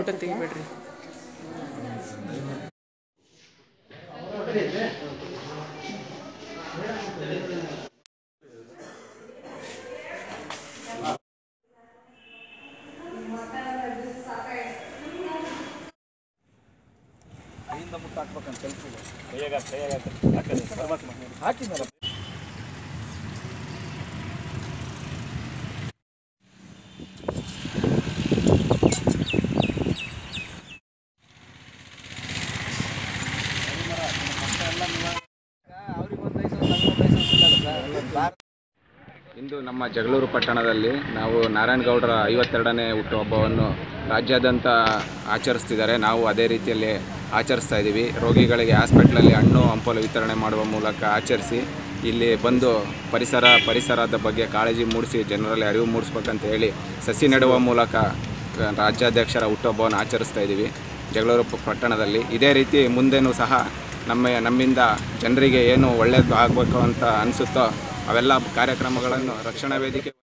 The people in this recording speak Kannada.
ಫೋಟೋ ತೆಗಿಬೇಡ್ರಿ ಕೈಯಿಂದ ಮುಟ್ಟು ಹಾಕ್ಬೇಕಂತ ಕೆಲಸ ಕೈಯಾಗ ಕೈಯಾಗ ಹಾಕಿದ್ನಲ್ಲ ಇಂದು ನಮ್ಮ ಜಗಳೂರು ಪಟ್ಟಣದಲ್ಲಿ ನಾವು ನಾರಾಯಣಗೌಡರ ಐವತ್ತೆರಡನೇ ಹುಟ್ಟುಹಬ್ಬವನ್ನು ರಾಜ್ಯಾದ್ಯಂತ ಆಚರಿಸ್ತಿದ್ದಾರೆ ನಾವು ಅದೇ ರೀತಿಯಲ್ಲಿ ಆಚರಿಸ್ತಾ ಇದ್ದೀವಿ ರೋಗಿಗಳಿಗೆ ಹಾಸ್ಪಿಟ್ಲಲ್ಲಿ ಹಣ್ಣು ಹಂಪಲು ವಿತರಣೆ ಮಾಡುವ ಮೂಲಕ ಆಚರಿಸಿ ಇಲ್ಲಿ ಬಂದು ಪರಿಸರ ಪರಿಸರದ ಬಗ್ಗೆ ಕಾಳಜಿ ಮೂಡಿಸಿ ಜನರಲ್ಲಿ ಅರಿವು ಮೂಡಿಸ್ಬೇಕಂತ ಹೇಳಿ ಸಸಿ ನೆಡುವ ಮೂಲಕ ರಾಜ್ಯಾಧ್ಯಕ್ಷರ ಹುಟ್ಟುಹಬ್ಬವನ್ನು ಆಚರಿಸ್ತಾ ಇದ್ದೀವಿ ಜಗಳೂರು ಪ- ಪಟ್ಟಣದಲ್ಲಿ ಇದೇ ರೀತಿ ಮುಂದೆನೂ ಸಹ ನಮ್ಮ ನಮ್ಮಿಂದ ಜನರಿಗೆ ಏನು ಒಳ್ಳೆಯದು ಆಗಬೇಕು ಅಂತ ಅನಿಸುತ್ತೋ ಅವೆಲ್ಲ ಕಾರ್ಯಕ್ರಮಗಳನ್ನು ರಕ್ಷಣಾ ವೇದಿಕೆ